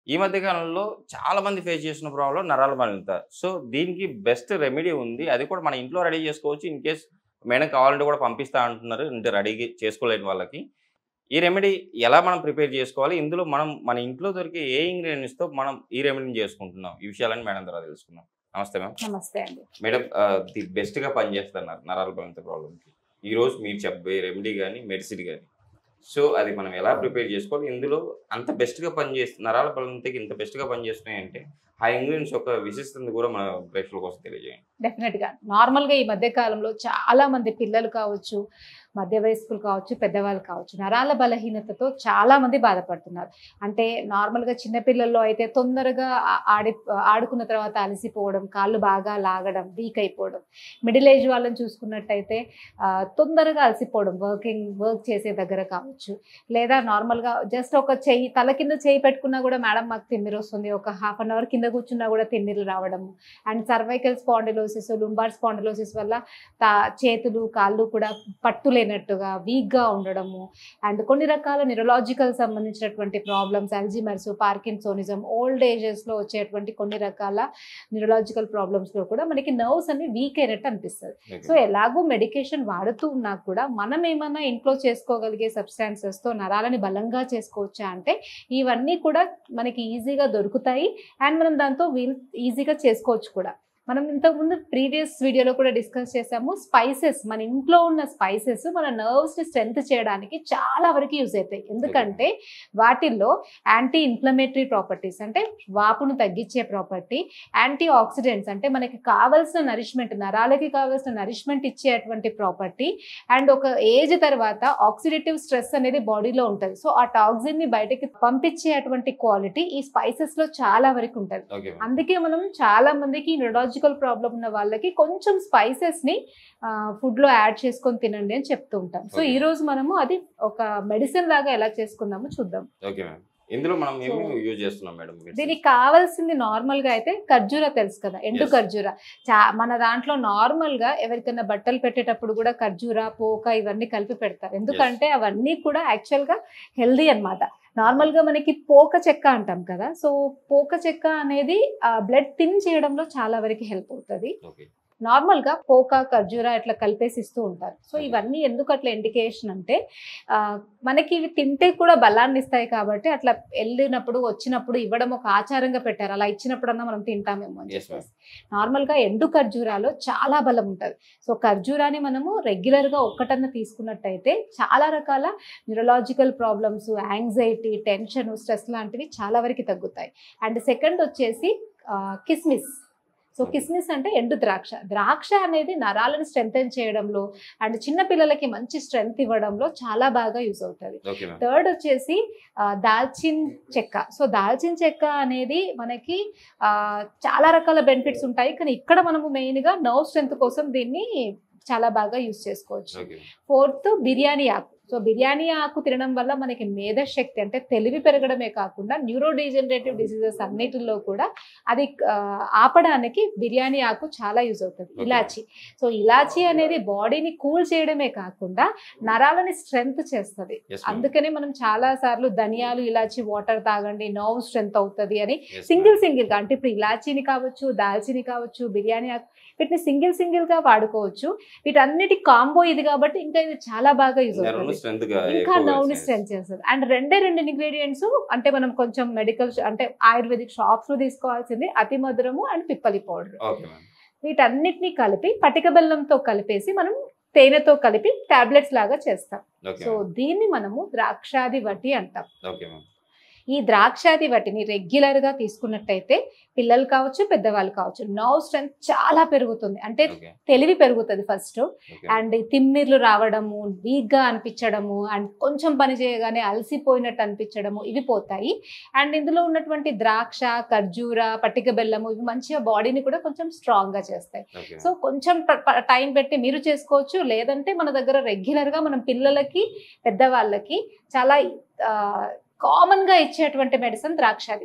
ఈ మధ్య కాలంలో చాలా మంది ఫేస్ చేసిన ప్రాబ్లం నరాల బలహీనత సో దీనికి బెస్ట్ రెమెడీ ఉంది అది కూడా మన ఇంట్లో రెడీ చేసుకోవచ్చు ఇన్ కేస్ మేడం కావాలంటే కూడా పంపిస్తా అంటున్నారు అంటే రెడీ చేసుకోలేని వాళ్ళకి ఈ రెమెడీ ఎలా మనం ప్రిపేర్ చేసుకోవాలి ఇందులో మనం మన ఇంట్లో దొరికే ఏ ఇంగ్రీడియంట్స్తో మనం ఈ రెమెడీని చేసుకుంటున్నాం ఈ విషయాలని మేడం ద్వారా తెలుసుకుందాం నమస్తే మ్యామ్ నమస్తే అండి మేడం ది బెస్ట్గా పనిచేస్తున్నారు నరాల బలహీనత ప్రాబ్లంకి ఈ రోజు మీరు చెప్పే రెమెడీ కానీ మెడిసిన్ కానీ సో అది మనం ఎలా ప్రిపేర్ చేసుకోవాలి ఇందులో అంత బెస్ట్గా పనిచేస్తుంది నరాల బలహీనతకి ఇంత బెస్ట్గా పనిచేస్తున్నాయి అంటే ఆ ఇంగ్రీడియంట్స్ యొక్క విశిష్టత కూడా మన ప్రేక్షకుల కోసం తెలియజేయండి డెఫినెట్ గా నార్మల్ గా ఈ మధ్య కాలంలో చాలా మంది పిల్లలు కావచ్చు మధ్య వయస్కులు కావచ్చు పెద్దవాళ్ళు కావచ్చు నరాల బలహీనతతో చాలా మంది బాధపడుతున్నారు అంటే నార్మల్ గా చిన్న పిల్లల్లో అయితే తొందరగా ఆ- ఆడి ఆడుకున్న తర్వాత అలసిపోవడం కాళ్ళు బాగా లాగడం వీక్ అయిపోవడం మిడిల్ ఏజ్ వాళ్ళని చూసుకున్నట్టయితే ఆ, తొందరగా అలసిపోవడం వర్కింగ్ వర్క్ చేసే దగ్గర కావచ్చు లేదా నార్మల్గా జస్ట్ ఒక చెయ్యి తల కింద చేయి పెట్టుకున్నా కూడా మేడం మాకు తిమ్మిరి వస్తుంది ఒక హాఫ్ అన్ అవర్ కింద కూర్చున్నా కూడా తిమ్మిర్లు రావడము and cervical spondylosis lumbar spondylosis వల్ల తా చేతులు కాళ్ళు కూడా పట్టు లేనట్టుగా వీక్గా ఉండడము అండ్ కొన్ని రకాల న్యూరలాజికల్ సంబంధించినటువంటి ప్రాబ్లమ్స్ అల్జిమర్స్ పార్కిన్సోనిజం ఓల్డ్ ఏజెస్లో వచ్చేటువంటి కొన్ని రకాల న్యూరలాజికల్ ప్రాబ్లమ్స్లో కూడా మనకి నర్వ్స్ అన్ని వీక్ అయినట్టు అనిపిస్తుంది సో ఎలాగో మెడికేషన్ వాడుతూ ఉన్నా కూడా మనం ఏమైనా ఇంట్లో చేసుకోగలిగే సబ్స్టాన్సెస్తో నరాలని బలంగా చేసుకోవచ్చా అంటే ఇవన్నీ కూడా మనకి ఈజీగా దొరుకుతాయి అండ్ మనం దాంతో వీల్ ఈజీగా చేసుకోవచ్చు కూడా మనం ఇంతకుముందు ప్రీవియస్ వీడియోలో కూడా డిస్కస్ చేసాము స్పైసెస్ మన ఇంట్లో ఉన్న స్పైసెస్ మన నర్వ్స్ని స్ట్రెంత్ చేయడానికి చాలా వరకు యూజ్ అవుతాయి ఎందుకంటే వాటిల్లో యాంటీ ఇన్ఫ్లమేటరీ ప్రాపర్టీస్ అంటే వాపును తగ్గించే ప్రాపర్టీ యాంటీ ఆక్సిడెంట్స్ అంటే మనకి కావాల్సిన నరిష్మెంట్ నరాలకి కావాల్సిన నరిష్మెంట్ ఇచ్చేటువంటి ప్రాపర్టీ అండ్ ఒక ఏజ్ తర్వాత ఆక్సిడేటివ్ స్ట్రెస్ అనేది బాడీలో ఉంటుంది సో ఆ టాక్సిన్ ని బయటకి పంపించేటువంటి క్వాలిటీ ఈ స్పైసెస్ లో చాలా వరకు ఉంటుంది ఓకే అందుకే మనం చాలా మందికి న్యూరాలజికల్ ప్రాబ్లం ఉన్న వాళ్ళకి కొంచెం స్పైసెస్ ని ఫుడ్ లో యాడ్ చేసుకొని తినండి అని చెప్తూ ఉంటాం సో Okay. ఈ రోజు మనము అది ఒక మెడిసిన్ లాగా ఎలా చేసుకుందామో చూద్దాం ఓకే మ్యామ్ ఇందులో మనం ఏమి So, యూజ్ చేస్తున్నాం మేడం దీనికి కావాల్సింది నార్మల్ గా అయితే ఖర్జూర తెలుసు కదా ఎండు Yes. ఖర్జూర చా మన దాంట్లో నార్మల్ గా ఎవరికైనా బట్టలు పెట్టేటప్పుడు కూడా ఖర్జూర పోక ఇవన్నీ కలిపి పెడతారు ఎందుకంటే అవన్నీ కూడా యాక్చువల్ గా హెల్దీ అన్నమాట నార్మల్ గా మనకి పోక చెక్క అంటాం కదా సో పోక చెక్క అనేది బ్లడ్ థిన్ చేయడంలో చాలా వరకు హెల్ప్ అవుతుంది ఓకే నార్మల్ గా పోక ఖర్జూర ఇట్లా కలిపేసి ఇస్తూ ఉంటారు సో Okay. ఇవన్నీ ఎందుకు అట్లా ఇండికేషన్ అంటే ఆ, మనకి ఇవి తింటే కూడా బలాన్ని ఇస్తాయి కాబట్టి అట్లా వెళ్ళినప్పుడు వచ్చినప్పుడు ఇవ్వడం ఒక ఆచారంగా పెట్టారు అలా ఇచ్చినప్పుడన్నా మనం తింటామేమో అని Yes, చెప్పేసి నార్మల్ గా ఎండు ఖర్జూరాలో చాలా బలం ఉంటుంది సో ఖర్జూరాని మనము రెగ్యులర్ గా ఒక్కటన్నా తీసుకున్నట్టయితే చాలా రకాల neurological problems anxiety tension stress లాంటివి చాలా వరకు తగ్గుతాయి అండ్ సెకండ్ వచ్చేసి కిస్మిస్ సో Okay. కిస్మిస్ అంటే ఎండు ద్రాక్ష ద్రాక్ష అనేది నరాలను స్ట్రెంగ్ చేయడంలో అండ్ చిన్న పిల్లలకి మంచి స్ట్రెంగ్త్ ఇవ్వడంలో చాలా బాగా యూజ్ అవుతుంది ఓకే మ్యామ్ థర్డ్ వచ్చేసి ఆ, దాల్చిన్ చెక్క సో దాల్చిన్ చెక్క అనేది మనకి ఆ, చాలా రకాల బెనిఫిట్స్ ఉంటాయి కానీ ఇక్కడ మనము మెయిన్గా నర్వ్ స్ట్రెంత్ కోసం దీన్ని చాలా బాగా యూజ్ చేసుకోవచ్చు ఓకే ఫోర్త్ బిర్యానీ ఆకు సో బిర్యానీ ఆకు తినడం వల్ల మనకి మేధశక్తి అంటే తెలివి పెరగడమే కాకుండా న్యూరో డీజనరేటివ్ డిసీజెస్ అన్నిటిలో కూడా అది ఆ, ఆపడానికి బిర్యానీ ఆకు చాలా యూజ్ అవుతుంది Okay. ఇలాచి సో ఇలాచి అనేది బాడీని కూల్ చేయడమే కాకుండా నరాలని స్ట్రెంగ్త్ చేస్తుంది ఎస్ అందుకనే మనం చాలా సార్లు ధనియాలు ఇలాచి వాటర్ తాగండి నర్వ్ స్ట్రెంత్ అవుతుంది అని సింగిల్ సింగిల్ సింగిల్ గా అంటే ఇప్పుడు ఇలాచీని కావచ్చు దాల్చిని కావచ్చు బిర్యానీ ఆకు వీటిని సింగిల్ సింగిల్ గా వాడుకోవచ్చు వీటన్నిటి కాంబో ఇది కాబట్టి ఇంకా ఇది చాలా బాగా యూజ్ అవుతుంది స్ట్రెంత్ గా ఇంకా ఎక్కువగా నవ్వుని వచ్చినాయి. స్ట్రెంత్ చేస్తుంది అండ్ రెండే రెండు ఇంగ్రీడియంట్స్ అంటే మనం కొంచెం మెడికల్ అంటే ఆయుర్వేదిక్ షాప్స్ లో తీసుకోవాల్సింది అతి మధురము అండ్ పిప్పలి పౌడర్ ఓకే మ్యామ్ వీటన్నిటిని కలిపి పటిక బెల్లంతో కలిపేసి మనం తేనెతో కలిపి టాబ్లెట్స్ లాగా చేస్తాం ఓకే సో మ్యామ్ దీన్ని మనము ద్రాక్షాది వటి అంటాం ఓకే మ్యామ్ ఈ ద్రాక్షాది వటిని రెగ్యులర్ గా తీసుకున్నట్టయితే పిల్లలు కావచ్చు పెద్దవాళ్ళు కావచ్చు నర్వ్ స్ట్రెంత్ చాలా పెరుగుతుంది అంటే ఓకే తెలివి పెరుగుతుంది ఫస్ట్ ఓకే అండ్ తిమ్మిర్లు రావడము వీక్ గా అనిపించడము అండ్ కొంచెం పని చేయగానే అలసిపోయినట్టు అనిపించడము ఇవి పోతాయి అండ్ ఇందులో ఉన్నటువంటి ద్రాక్ష ఖర్జూర పట్టిక బెల్లము ఇవి మంచిగా బాడీని కూడా కొంచెం స్ట్రాంగ్ గా చేస్తాయి ఓకే సో కొంచెం టైం పెట్టి మీరు చేసుకోవచ్చు లేదంటే మన దగ్గర రెగ్యులర్ గా మనం పిల్లలకి పెద్దవాళ్ళకి చాలా కామన్ గా ఇచ్చేటువంటి మెడిసిన్ ద్రాక్షాది బట్టి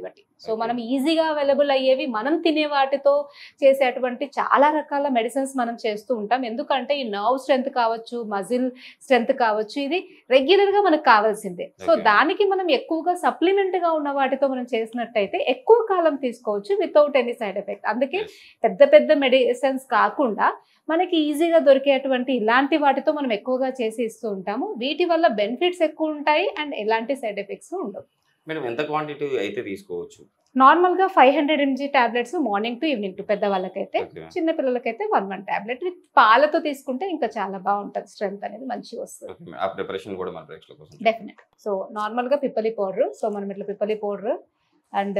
సో Okay. మనం ఈజీగా అవైలబుల్ అయ్యేవి మనం తినే వాటితో చేసేటువంటి చాలా రకాల మెడిసిన్స్ మనం చేస్తూ ఉంటాం ఎందుకంటే ఈ నర్వ్ స్ట్రెంత్ కావచ్చు మజిల్ స్ట్రెంత్ కావచ్చు ఇది రెగ్యులర్ గా మనకు కావాల్సిందే సో Okay. దానికి మనం ఎక్కువగా సప్లిమెంట్ గా ఉన్న వాటితో మనం చేసినట్టయితే ఎక్కువ కాలం తీసుకోవచ్చు వితౌట్ ఎనీ సైడ్ ఎఫెక్ట్ అందుకే Yes. పెద్ద పెద్ద మెడిసిన్స్ కాకుండా మనకి ఈజీగా దొరికేటువంటి ఇలాంటి వాటితో మనం ఎక్కువగా చేసి ఇస్తూ ఉంటాము వీటి వల్ల బెనిఫిట్స్ ఎక్కువ ఉంటాయి అండ్ ఎలాంటి సైడ్ ఎఫెక్ట్స్ ఉండవు మేడం ఎంత క్వాంటిటీ అయితే తీసుకోవచ్చు నార్మల్ గా five hundred mg tablets morning two evening two పెద్ద వాళ్ళకైతే Okay. చిన్న పిల్లలకైతే వన్ వన్ టాబ్లెట్ విత్ పాలతో తీసుకుంటే ఇంకా చాలా బాగుంటుంది స్ట్రెంత్ అనేది మంచిగా వస్తుంది Okay, మేడం. ఆ ప్రిపరేషన్ కూడా మన ప్రేక్షకుల కోసం డెఫినెట్ సో నార్మల్ గా పిప్పలి పౌడర్ సో మనం ఇట్లా పిప్పలి పౌడర్ అండ్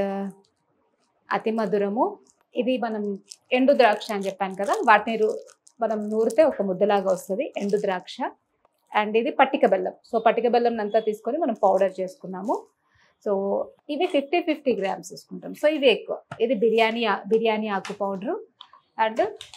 అతి మధురము ఇది మనం ఎండు ద్రాక్ష అని చెప్పాను కదా వాటిని రు- మనం నూరితే ఒక ముద్దలాగా వస్తుంది ఎండు ద్రాక్ష అండ్ ఇది పట్టిక బెల్లం సో పట్టిక బెల్లం అంతా తీసుకొని మనం పౌడర్ చేసుకున్నాము సో ఇవి ఫిఫ్టీ ఫిఫ్టీ గ్రామ్స్ తీసుకుంటాం సో ఇవి ఎక్కువ ఇది బిర్యానీ ఆ- బిర్యానీ ఆకు పౌడరు అండ్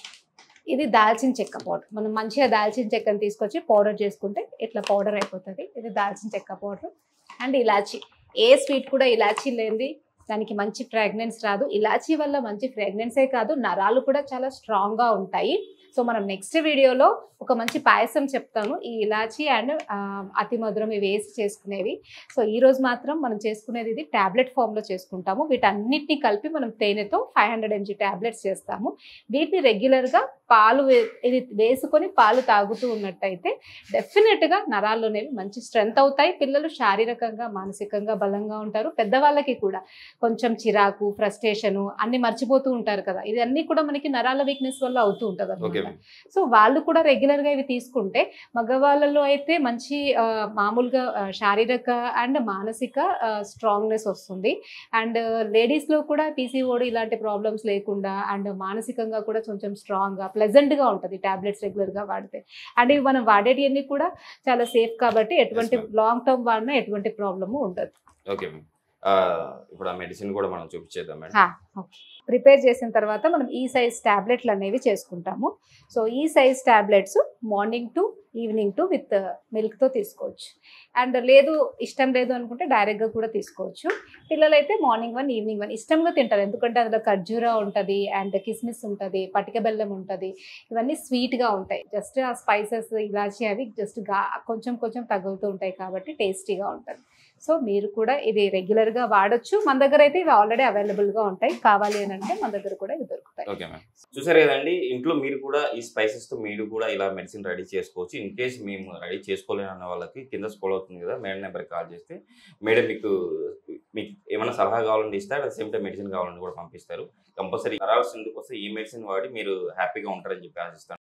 ఇది దాల్చిన చెక్క పౌడర్ మనం మంచిగా దాల్చిన చెక్కని తీసుకొచ్చి పౌడర్ చేసుకుంటే ఇట్లా పౌడర్ అయిపోతుంది ఇది దాల్చిన చెక్క పౌడర్ అండ్ ఇలాచి ఏ స్వీట్ కూడా ఇలాచీ లేనిది దానికి మంచి ఫ్రాగ్రెన్స్ రాదు ఇలాచీ వల్ల మంచి ఫ్రాగ్రెన్సే కాదు నరాలు కూడా చాలా స్ట్రాంగ్గా ఉంటాయి సో మనం నెక్స్ట్ వీడియోలో ఒక మంచి పాయసం చెప్తాను ఈ ఇలాచీ అండ్ అతి మధురం ఇవి వేసి చేసుకునేవి సో ఈ రోజు మాత్రం మనం చేసుకునేది ఇది ట్యాబ్లెట్ ఫామ్లో చేసుకుంటాము వీటన్నిటిని కలిపి మనం తేనెతో ఫైవ్ హండ్రెడ్ ఎంజీ ట్యాబ్లెట్స్ చేస్తాము వీటిని రెగ్యులర్గా పాలు వే- ఇది వేసుకొని పాలు తాగుతూ ఉన్నట్టయితే డెఫినెట్గా నరాలు అనేవి మంచి స్ట్రెంగ్త్ అవుతాయి పిల్లలు శారీరకంగా మానసికంగా బలంగా ఉంటారు పెద్దవాళ్ళకి కూడా కొంచెం చిరాకు ఫ్రస్ట్రేషను అన్ని మర్చిపోతూ ఉంటారు కదా ఇది అన్ని కూడా మనకి నరాల వీక్నెస్ వల్ల అవుతూ ఉంటుంది ఓకే అన్నమాట సో వాళ్ళు కూడా రెగ్యులర్గా ఇవి తీసుకుంటే మగవాళ్ళలో అయితే మంచి ఆ, మామూలుగా ఆ, శారీరక అండ్ మానసిక స్ట్రాంగ్నెస్ వస్తుంది అండ్ లేడీస్లో కూడా పీసీఓడి ఇలాంటి ప్రాబ్లమ్స్ లేకుండా అండ్ మానసికంగా కూడా కొంచెం స్ట్రాంగ్గా ప్లెజెంట్గా ఉంటుంది టాబ్లెట్స్ రెగ్యులర్గా వాడితే అండ్ ఇవి మనం వాడేటివన్నీ కూడా చాలా సేఫ్ కాబట్టి ఎటువంటి ma'am. లాంగ్ టర్మ్ వాడినా ఎటువంటి ప్రాబ్లము ఉండదు ఓకే మేడం. ఆ, ఇప్పుడు ఆ మెడిసిన్ కూడా మనం చూపించేద్దాం మేడం ప్రిపేర్ చేసిన తర్వాత మనం ఈ సైజ్ టాబ్లెట్లు అనేవి చేసుకుంటాము సో ఈ size tablets morning two evening two with మిల్క్తో తీసుకోవచ్చు అండ్ లేదు ఇష్టం లేదు అనుకుంటే డైరెక్ట్గా కూడా తీసుకోవచ్చు పిల్లలైతే మార్నింగ్ వన్ ఈవినింగ్ వన్ ఇష్టంగా తింటారు ఎందుకంటే అందులో ఖర్జూరా ఉంటుంది అండ్ కిస్మిస్ ఉంటుంది పటిక బెల్లం ఉంటుంది ఇవన్నీ స్వీట్గా ఉంటాయి జస్ట్ ఆ స్పైసెస్ ఇలాచి అవి జస్ట్ గా కొంచెం కొంచెం తగులుతూ ఉంటాయి కాబట్టి టేస్టీగా ఉంటుంది సో మీరు కూడా ఇది రెగ్యులర్గా వాడొచ్చు మన దగ్గర అయితే ఇవి ఆల్రెడీ అవైలబుల్గా ఉంటాయి కావాలి అని అంటే మన దగ్గర కూడా ఇవి దొరుకుతాయి ఓకే మ్యామ్ చూసారు కదండి ఇంట్లో మీరు కూడా ఈ స్పైసెస్ తో మీరు కూడా ఇలా మెడిసిన్ రెడీ చేసుకోవచ్చు ఇన్ కేస్ మేము రెడీ చేసుకోలేని అన్న వాళ్ళకి కింద స్కోల్ అవుతుంది కదా మేడం నెంబర్కి కాల్ చేస్తే మేడం మీకు మీకు ఏమైనా సలహా కావాలంటే ఇస్తారు అట్ సేమ్ టైం మెడిసిన్ కావాలని కూడా పంపిస్తారు కంపల్సరీ నరాల సింధు కోసం ఈ మెడిసిన్ వాడి మీరు హ్యాపీగా ఉంటారని చెప్పి ఆశిస్తాను